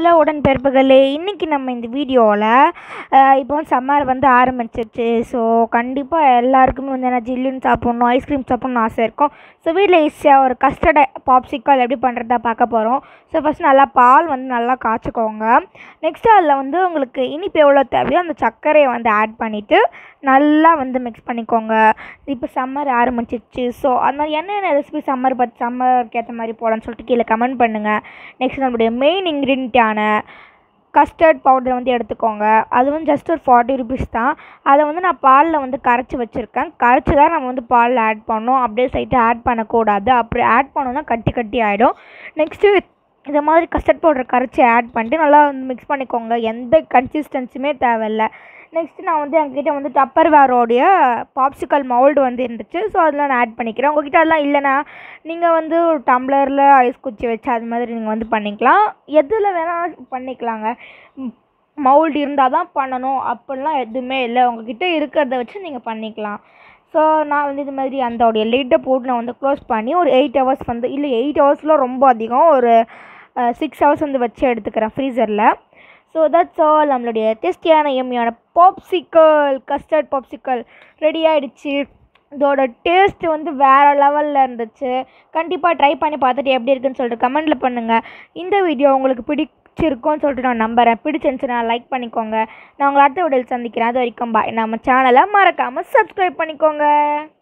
hello உடன்பிறப்புகளே இன்றைக்கி நம்ம இந்த வீடியோவில் இப்போ வந்து சம்மர் வந்து ஆரம்பிச்சிருச்சு ஸோ கண்டிப்பாக எல்லாருக்குமே வந்து என்ன ஜில்லுன்னு சாப்பிட்ணும் ஐஸ்கிரீம் சாப்பிட்ணுன்னு ஆசை இருக்கும் ஸோ வீட்டில் ஈஸியாக ஒரு கஸ்டர்ட் பாப்சிக்கல் எப்படி பண்ணுறதா பார்க்க போகிறோம் ஸோ ஃபஸ்ட் நல்லா பால் வந்து நல்லா காய்ச்சிக்கோங்க நெக்ஸ்ட்டு அதில் வந்து உங்களுக்கு இனிப்பு எவ்வளோ தேவையோ அந்த சர்க்கரையை வந்து ஆட் பண்ணிவிட்டு நல்லா வந்து மிக்ஸ் பண்ணிக்கோங்க இப்போ சம்மர் ஆரம்பிச்சிருச்சு ஸோ அதனால் என்னென்ன ரெசிபி சம்மர் பத் சம்மருக்கு ஏற்ற மாதிரி போடலாம்னு சொல்லிட்டு கீழே கமெண்ட் பண்ணுங்கள் நெக்ஸ்ட் நம்மளுடைய மெயின் இன்க்ரீடியண்ட்டான கஸ்டர்ட் பவுடர் வந்து எடுத்துக்கோங்க அது வந்து ஜஸ்ட் ஒரு ஃபார்ட்டி ருபீஸ் தான் அதை வந்து நான் பாலில் வந்து கரைச்சி வச்சுருக்கேன் கரைச்சி தான் நம்ம வந்து பாலில் ஆட் பண்ணோம் அப்படியே சைட்டு ஆட் பண்ணக்கூடாது அப்படி ஆட் பண்ணோன்னா கட்டி கட்டி ஆகிடும் நெக்ஸ்ட்டு இந்த மாதிரி கஸ்டர்ட் பவுடர் கரைச்சி ஆட் பண்ணிட்டு நல்லா வந்து மிக்ஸ் பண்ணிக்கோங்க எந்த கன்சிஸ்டன்சியுமே தேவையில்ல நெக்ஸ்ட்டு நான் வந்து எங்ககிட்ட வந்து டப்பர் வேரோடைய பாப்சிக்கல் மவுல்டு வந்து இருந்துச்சு ஸோ அதில் நான் ஆட் பண்ணிக்கிறேன் உங்ககிட்ட அதெல்லாம் இல்லைன்னா நீங்கள் வந்து ஒரு டம்ளரில் ஐஸ் குச்சி வச்சு அது மாதிரி நீங்கள் வந்து பண்ணிக்கலாம் எதில் வேணால் பண்ணிக்கலாங்க மவுல்டு இருந்தால் தான் பண்ணணும் அப்படிலாம் எதுவுமே இல்லை உங்ககிட்ட இருக்கிறத வச்சு நீங்கள் பண்ணிக்கலாம் ஸோ நான் வந்து இது மாதிரி அந்தோடைய லிட்டை போட்டு நான் வந்து க்ளோஸ் பண்ணி ஒரு எயிட் ஹவர்ஸ் வந்து இல்லை எயிட் ஹவர்ஸ்லாம் ரொம்ப அதிகம் ஒரு சிக்ஸ் ஹவர்ஸ் வந்து வச்சு எடுத்துக்கிறேன் ஃப்ரீசரில் ஸோ தட்ஸ் ஆல் நம்மளுடைய டேஸ்டியான எம்மியான பாப்சிக்கல் கஸ்டர்ட் பாப்சிக்கல் ரெடி ஆகிடுச்சு இதோட டேஸ்ட் வந்து வேறு லெவலில் இருந்துச்சு கண்டிப்பாக ட்ரை பண்ணி பார்த்துட்டு எப்படி இருக்குன்னு சொல்லிட்டு கமெண்டில் பண்ணுங்கள் இந்த வீடியோ உங்களுக்கு பிடிச்சிருக்கும்னு சொல்லிட்டு நான் நம்புகிறேன் பிடிச்சிருந்துச்சுன்னா லைக் பண்ணிக்கோங்க நான் உங்களை அடுத்த வீடியோவில் சந்திக்கிறேன் அது வரைக்கும் பாய் நம்ம சேனலை மறக்காமல் சப்ஸ்கிரைப் பண்ணிக்கோங்க